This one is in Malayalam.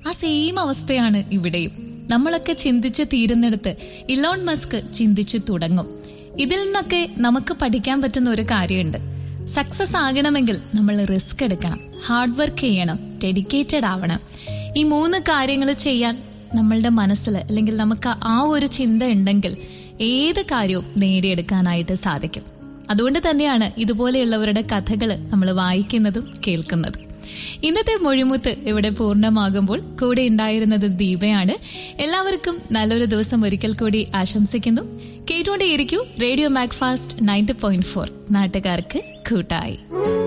ആ സെയിം അവസ്ഥയാണ് ഇവിടെയും നമ്മളൊക്കെ ചിന്തിച്ച് തീരുന്നിടത്ത് ഇലോൺ മസ്ക് ചിന്തിച്ചു തുടങ്ങും ഇതിൽ നിന്നൊക്കെ നമുക്ക് പഠിക്കാൻ പറ്റുന്ന ഒരു കാര്യമുണ്ട് സക്സസ് ആകണമെങ്കിൽ നമ്മൾ റിസ്ക് എടുക്കണം ഹാർഡ് വർക്ക് ചെയ്യണം ഡെഡിക്കേറ്റഡ് ആവണം ഈ മൂന്ന് കാര്യങ്ങൾ ചെയ്യാൻ നമ്മളുടെ മനസ്സിൽ അല്ലെങ്കിൽ നമുക്ക് ആ ഒരു ചിന്ത ഉണ്ടെങ്കിൽ ഏത് കാര്യവും നേടിയെടുക്കാനായിട്ട് സാധിക്കും അതുകൊണ്ട് തന്നെയാണ് ഇതുപോലെയുള്ളവരുടെ കഥകൾ നമ്മൾ വായിക്കുന്നതും കേൾക്കുന്നതും ഇന്നത്തെ മൊഴിമുത്ത് ഇവിടെ പൂർണ്ണമാകുമ്പോൾ കൂടെ ഉണ്ടായിരുന്നത് ദീപയാണ് എല്ലാവർക്കും നല്ലൊരു ദിവസം ഒരിക്കൽ കൂടി ആശംസിക്കുന്നു കേട്ടുകൊണ്ടേയിരിക്കൂ radio Macfast ninety point four നാട്ടുകാർക്ക് കൂട്ടായി